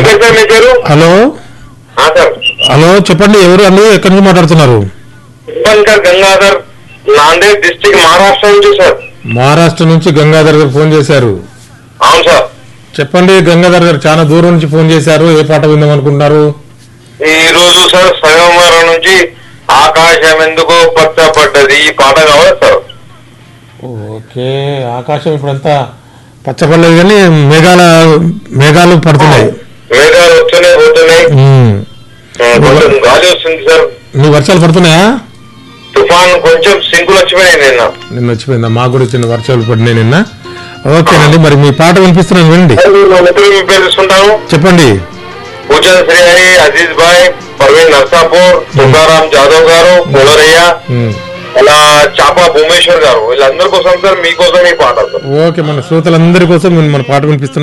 పేరు సార్ మీ పేరు హలో ఆ, సార్ హలో చెప్పండి ఎవరు అండి ఎక్కడి నుంచి మాట్లాడుతున్నారు ఉప్పల్కర్ గంగాధర్ నాందేడ్ డిస్టిక్ మహారాష్ట్ర నుంచి సార్ మహారాష్ట్ర నుంచి గంగాధర్ గారు ఫోన్ చేశారు అవును సార్ చెప్పండి గంగాధర్ గారు చాలా దూరం నుంచి ఫోన్ చేశారు ఏ పాట విందాం అనుకుంటున్నారు ఈ రోజు సార్ సగమరం నుంచి ఆకాశం ఎందుకు పచ్చబడ్డది ఈ పాట కావాలి సార్ ఓకే ఆకాశం ఇప్పుడంతా పచ్చపడలేదు కానీ మేఘాల మేఘాలు పడుతున్నాయి మేఘాలు వస్తున్నాయి పోతున్నాయి ఉమ్. ఆ, కొంచెం గాలి వస్తుంది సార్ మీ వర్షాలు పడుతున్నాయా తుఫాన్ కొంచెం సింకులు వచ్చిపోయినాయి నిన్న నిన్న వచ్చిపోయిందా మాకు కూడా చిన్న వర్షాలు పడినాయి నిన్న ఓకేనండి మరి మీ పాట వినిపిస్తున్నాను వినండి నా మిత్రులు మీ పేరు తీసుకుంటాను చెప్పండి పూజన్ శ్రీహరి అజీజ్ భాయ్ పర్వీన్ నర్సాపూర్ తుకారాం జాదవ్ గారు పులరయ్య ఉమ్. అలా చాపా భూమేశ్వర్ గారు వీళ్ళందరి కోసం సార్ మీకోసం ఈ పాట సార్ ఓకే మన శ్రోతలందరి కోసం నేను మన పాట వినిపిస్తున్నాను